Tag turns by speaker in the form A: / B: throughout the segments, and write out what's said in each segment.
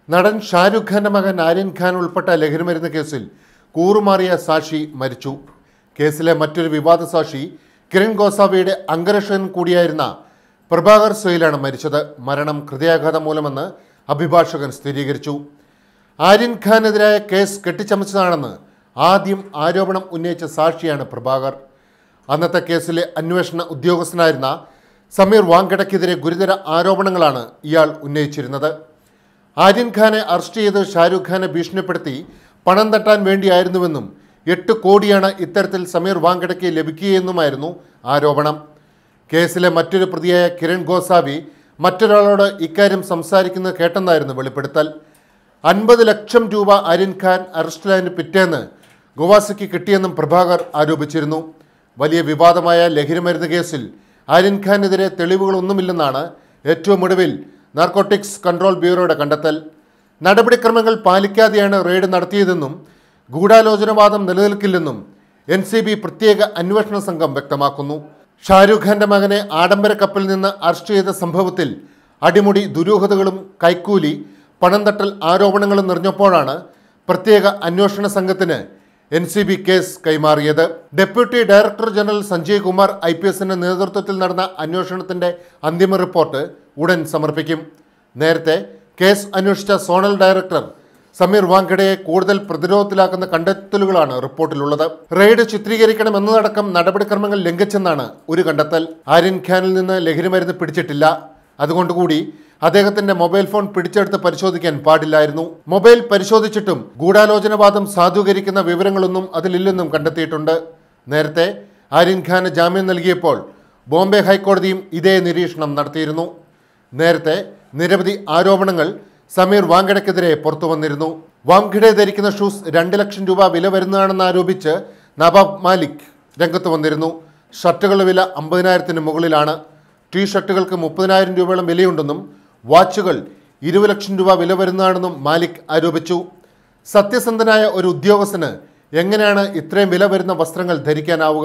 A: നടൻ ഷാരൂഖ് ഖാന്റെ മകൻ ആര്യൻ ഖാൻ ഉൾപ്പെട്ട ലഹരിമരുന്ന് കേസിൽ കൂറുമാറിയ സാക്ഷി മരിച്ചു കേസിലെ മറ്റൊരു വിവാദ സാക്ഷി കിരൺ ഗോസാവിയുടെ അംഗരക്ഷകൻ കൂടിയായിരുന്ന പ്രഭാകർ സൊയിലാണ് മരിച്ചത് മരണം ഹൃദയാഘാതം മൂലമെന്ന് അഭിഭാഷകൻ സ്ഥിരീകരിച്ചു ആര്യൻ ഖാനെതിരായ കേസ് കെട്ടിച്ചമച്ചതാണെന്ന് ആദ്യം ആരോപണം ഉന്നയിച്ച സാക്ഷിയാണ് പ്രഭാകർ അന്നത്തെ കേസിലെ അന്വേഷണ ഉദ്യോഗസ്ഥനായിരുന്ന സമീർ വാങ്കഡയ്ക്കെതിരെ ഗുരുതര ആരോപണങ്ങളാണ് ഇയാൾ ഉന്നയിച്ചിരുന്നത് ആര്യൻ ഖാനെ അറസ്റ്റ് ചെയ്ത് ഷാരൂഖ് ഖാനെ ഭീഷണിപ്പെടുത്തി പണം തട്ടാൻ വേണ്ടിയായിരുന്നുവെന്നും എട്ട് കോടിയാണ് ഇത്തരത്തിൽ സമീർ വാങ്കഡയ്ക്ക് ലഭിക്കുകയെന്നുമായിരുന്നു ആരോപണം കേസിലെ മറ്റൊരു പ്രതിയായ കിരൺ ഗോസാവി മറ്റൊരാളോട് ഇക്കാര്യം സംസാരിക്കുന്നത് കേട്ടെന്നായിരുന്നു വെളിപ്പെടുത്തൽ അൻപത് ലക്ഷം രൂപ ആര്യൻ ഖാൻ അറസ്റ്റിലായതിന് പിറ്റേന്ന് ഗോവാസിക്ക് കിട്ടിയെന്നും പ്രഭാകർ ആരോപിച്ചിരുന്നു വലിയ വിവാദമായ ലഹരിമരുന്ന് കേസിൽ ആര്യൻ ഖാനെതിരെ തെളിവുകളൊന്നുമില്ലെന്നാണ് ഏറ്റവും ഒടുവിൽ നാർക്കോട്ടിക്സ് കൺട്രോൾ ബ്യൂറോയുടെ കണ്ടെത്തൽ നടപടിക്രമങ്ങൾ പാലിക്കാതെയാണ് റെയ്ഡ് നടത്തിയതെന്നും ഗൂഢാലോചനവാദം നിലനിൽക്കില്ലെന്നും എൻ സി ബി പ്രത്യേക അന്വേഷണ സംഘം വ്യക്തമാക്കുന്നു ഷാരൂഖ് ഖാന്റെ മകനെ ആഡംബര കപ്പലിൽ നിന്ന് അറസ്റ്റ് ചെയ്ത സംഭവത്തിൽ അടിമുടി ദുരൂഹതകളും കൈക്കൂലി പണം തട്ടൽ ആരോപണങ്ങളും നിറഞ്ഞപ്പോഴാണ് പ്രത്യേക അന്വേഷണ സംഘത്തിന് എൻ സി ബി കേസ് കൈമാറിയത് deputy director general Sanjay Kumar I P എസിന്റെ നേതൃത്വത്തിൽ നടന്ന അന്വേഷണത്തിന്റെ അന്തിമ റിപ്പോർട്ട് ഉടൻ സമർപ്പിക്കും നേരത്തെ കേസ് അന്വേഷിച്ച സോണൽ ഡയറക്ടർ സമീർ വാങ്കഡയെ കൂടുതൽ പ്രതിരോധത്തിലാക്കുന്ന കണ്ടെത്തലുകളാണ് റിപ്പോർട്ടിലുള്ളത് റെയ്ഡ് ചിത്രീകരിക്കണം എന്നതടക്കം നടപടിക്രമങ്ങൾ ലംഘിച്ചെന്നാണ് ഒരു കണ്ടെത്തൽ ആര്യൻ ഖാനിൽ നിന്ന് ലഹരിമരുന്ന് പിടിച്ചിട്ടില്ല അതുകൊണ്ടുകൂടി അദ്ദേഹത്തിന്റെ മൊബൈൽ ഫോൺ പിടിച്ചെടുത്ത് പരിശോധിക്കാൻ പാടില്ലായിരുന്നു മൊബൈൽ പരിശോധിച്ചിട്ടും ഗൂഢാലോചനവാദം സാധൂകരിക്കുന്ന വിവരങ്ങളൊന്നും അതിലില്ലെന്നും കണ്ടെത്തിയിട്ടുണ്ട് നേരത്തെ ആര്യൻ ഖാന് ജാമ്യം നൽകിയപ്പോൾ ബോംബെ ഹൈക്കോടതിയും ഇതേ നിരീക്ഷണം നടത്തിയിരുന്നു നേരത്തെ നിരവധി ആരോപണങ്ങൾ സമീർ വാങ്കഡയ്ക്കെതിരെ പുറത്തു വന്നിരുന്നു വാങ്കഡെ ധരിക്കുന്ന ഷൂസ് രണ്ട് ലക്ഷം രൂപ വില വരുന്നതാണെന്ന് ആരോപിച്ച് നവാബ് മാലിക് രംഗത്ത് വന്നിരുന്നു ഷർട്ടുകളുടെ വില അമ്പതിനായിരത്തിന് മുകളിലാണ് ടീ ഷർട്ടുകൾക്ക് മുപ്പതിനായിരം രൂപയോളം വിലയുണ്ടെന്നും വാച്ചുകൾ ഇരുപത് ലക്ഷം രൂപ വില വരുന്നതാണെന്നും മാലിക് ആരോപിച്ചു സത്യസന്ധനായ ഒരു ഉദ്യോഗസ്ഥന് എങ്ങനെയാണ് ഇത്രയും വില വരുന്ന വസ്ത്രങ്ങൾ ധരിക്കാനാവുക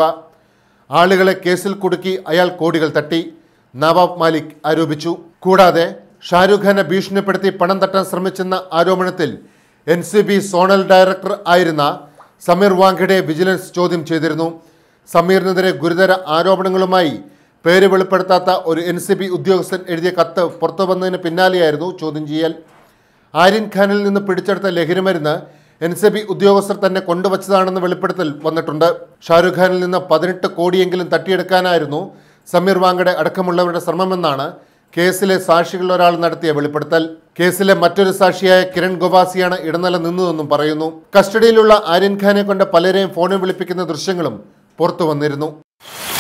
A: ആളുകളെ കേസിൽ കുടുക്കി അയാൾ കോടികൾ തട്ടി നവാബ് മാലിക് ആരോപിച്ചു കൂടാതെ ഷാരൂഖ് ഖാനെ ഭീഷണിപ്പെടുത്തി പണം തട്ടാൻ ശ്രമിച്ചെന്ന ആരോപണത്തിൽ N C B zonal director ആയിരുന്ന സമീർ വാങ്കഡെ വിജിലൻസ് ചോദ്യം ചെയ്തിരുന്നു സമീറിനെതിരെ ഗുരുതര ആരോപണങ്ങളുമായി പേര് വെളിപ്പെടുത്താത്ത ഒരു എൻ സി ബി ഉദ്യോഗസ്ഥൻ എഴുതിയ കത്ത് പുറത്തു വന്നതിന് പിന്നാലെയായിരുന്നു ചോദ്യം ചെയ്യൽ ആര്യൻ ഖാനിൽ നിന്ന് പിടിച്ചെടുത്ത ലഹരിമരുന്ന് എൻ സി ബി ഉദ്യോഗസ്ഥർ തന്നെ കൊണ്ടുവച്ചതാണെന്ന് വെളിപ്പെടുത്തൽ വന്നിട്ടുണ്ട് ഷാരൂഖ് ഖാനിൽ നിന്ന് പതിനെട്ട് കോടിയെങ്കിലും തട്ടിയെടുക്കാനായിരുന്നു സമീർ വാങ്കഡെ അടക്കമുള്ളവരുടെ ശ്രമമെന്നാണ് കേസിലെ സാക്ഷികളിൽ ഒരാൾ നടത്തിയ വെളിപ്പെടുത്തൽ കേസിലെ മറ്റൊരു സാക്ഷിയായ കിരൺ ഗോവാസിയാണ് ഇടനില നിന്നതെന്നും പറയുന്നു കസ്റ്റഡിയിലുള്ള ആര്യൻ ഖാനെ കൊണ്ട് പലരെയും ഫോണിൽ വിളിപ്പിക്കുന്ന ദൃശ്യങ്ങളും പുറത്തു വന്നിരുന്നു